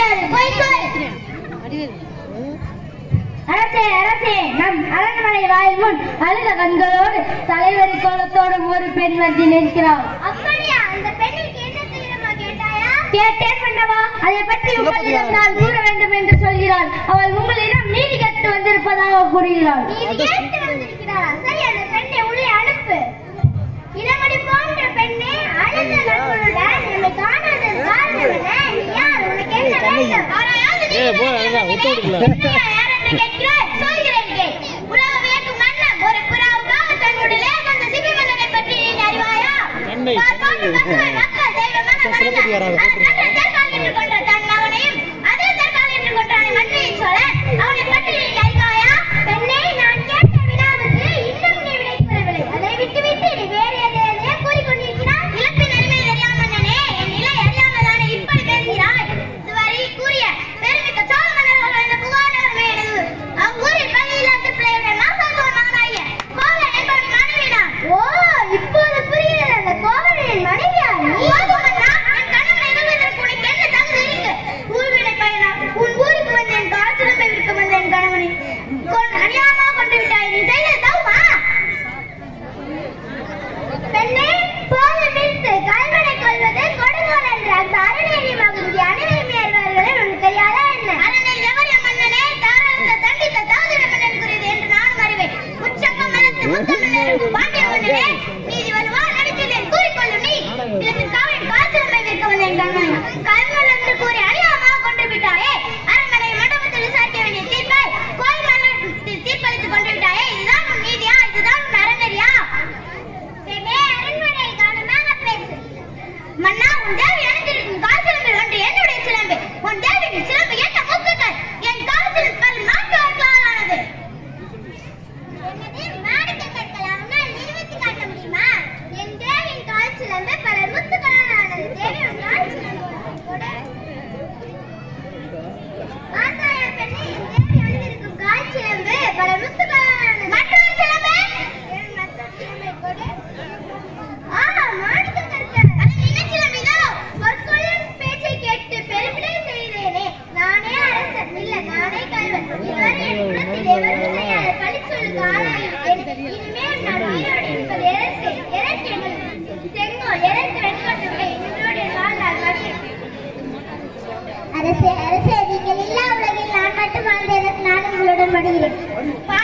முடியாது போய் சொல் அரசே அரசே நம் அரண்மனை வாயில் முன் அழுத கண்களோடு தலைவரி கோலத்தோடு ஒரு பெண் வந்து நிற்கிறாள் அப்படியா அந்த பெண்ணுக்கு என்ன தெரியுமா கேட்டாயா கேட்டேன் மன்னவா அதை பற்றி உங்களிடம் நான் கூற வேண்டும் என்று சொல்கிறாள் அவள் உங்களிடம் நீதி கேட்டு வந்திருப்பதாக கூறுகிறாள் நீ கேட்டு வந்திருக்கிறாளா சரி அந்த பெண்ணை உள்ளே அனுப்பு இளமணி போன்ற பெண்ணே அழுத நண்பனுடன் நம்மை காணாதது காரணம் என்ன நீ யார் உனக்கு என்ன வேண்டும் ஆராயாவது நீ ஏய், போய் அழகா, ஒத்த விடுக்கல. யார் என்று கேட்கிறாய்? சொல்கிறேன் கேள். உலக வியக்கும் மன்னன் ஒரு புறாவுக்காக தன்னுடைய லேகந்த சிபி மன்னனை பற்றி நீ அறிவாயா? கண்ணை, பார், பார், கண்ணை. மக்கள், மக்கள், தெய்வமான இப்போ சிலப்பதி மன்னன். வராது, அவன் தன்னை தற்கால் என்று கொன்ற தன் மகனையும், அதே தற்கால் என்று கொன்றானே மன்னியை சோழன். அவனை பற்றி நீ அறிவாயா? பெண்ணே, நான் கேட்ட வினாவுக்கு இன்னும் நீ விடை கூறவில்லை. அதை விட்டுவிட்டு நீ வேறு எதையாவது கூறிக்கொண்டிருக்கிறாய்? இழப்பின் அருமை தெரியாம மன்னனே, என் நிலை அறியாமதானே இப்படி பேசுகிறாய்? இதுவரை கூறிய பெருமிக்க சோழ மன்னர்கள் வாழ்ந்த புகார் நகரமே எனது. அவ்வூரில் பள்ளியில்லாத பிள்ளையுடன் மாசாத்தோர் மகனாகிய கோவலன் என்பவன் மனைவிதான். ஓ, இப்போது புரிகிறது அந்த கோவலனின் மனைவியா நீ? போதும் மன்னா, என் கணவனை எதிர்ப்பதற்கு உனக்கு என்ன தகுதி இருக்கு? ஊழ்வினை பயனா? உன் ஊருக்கு வந்த என் காற்றிடமே விற்க வந்த என் கணவனை கொன்- அநியாயமா கொண்டு விட்டாய். நீ செய்தது தவமா? பெண்ணே, போதும் நிறுத்து. கள்வனை கொல்வது கொடுங்கோல் என்ற அந்த அறநெறியமாகுதி அனைவருமே அறிவார்கள் உனக்கு தெரியாதா என்ன? அறநெறி எவரிய மன்னனே, தாராளத்தை தண்டித்த தாவூது மன்னன் குறியது என்று நானும் அறிவேன். உச்சக்கம் மலர்த்து முத்தமிழ் பாண்டிய மன்னனே, நீதி வலுவா நடித்தேன் கூறிக்கொள்ளும் நீ. இதற்கு காவலின் காசிரமை விற்க வந்தேன் கண்மணி. கள்வன் என்று கூறி அநியாயமாக கொன்று விட்டாயே. அரண்மனை மண்டபத்தில் விசாரிக்க வேண்டிய தீர்ப்பை கோயில் மன்னன் தீர்ப்பளித்துக் கொண்டு விட்டாயே. இதுதான் உன் நீதியா? இதுதான் உன் அறநெறியா? பெண்ணே, அரண்மனை கவனமாக பேசு. மன்னா, உன் தேவி அணிந்திருக்கும் கால் சிலம்பில் ஒன்று என்னுடைய சிலம்பு. உன் தேவியின் சிலம்பு என்ன முத்துக்கள்? என் கால் சிலம்பு நான்கு ஆட்களால் ஆனது. என்னது, மாணிக்கக் கற்களா? உன்னால் நிரூபித்து காட்ட முடியுமா? என் தேவியின் கால் சிலம்பு பல முத்துக்களால் ஆனது. தேவி, உன் கால் சிலம்பு கொடு. பார்த்தாயா பெண்ணே, என் தேவி அணிந்திருக்கும் கால் சிலம்பு பல முத்துக்களால் ஆனது. மற்றொரு சிலம்பு? என் மற்றொரு சிலம்பை கொடு. ஆ, மாணிக்கக் கற்கள். அது நினைச்சிலம் இதோ. பொற்கொள்ளன் பேச்சைக் கேட்டு பெருமிடை செய்தேனே. நானே அரசன். இல்ல, நானே கள்வன். இதுவரை என் குலத்தில் எவரும் செய்யாத பழிச்சொல்லுக்கு ஆளாகிவிட்டேன். இனிமேல் நான் உயிரோடு இருப்பது எதற்கு? எதற்கு எனக்கு செங்கோல், எதற்கு வெண்கொட்டை? உயிரோடு என் வாழ்நாள் மடியும். அரசே அரசே நீங்கள் இல்லா உலகில் நான் மட்டும் வாழ்ந்ததற்கு நான் உங்களுடன் மடிகிறேன்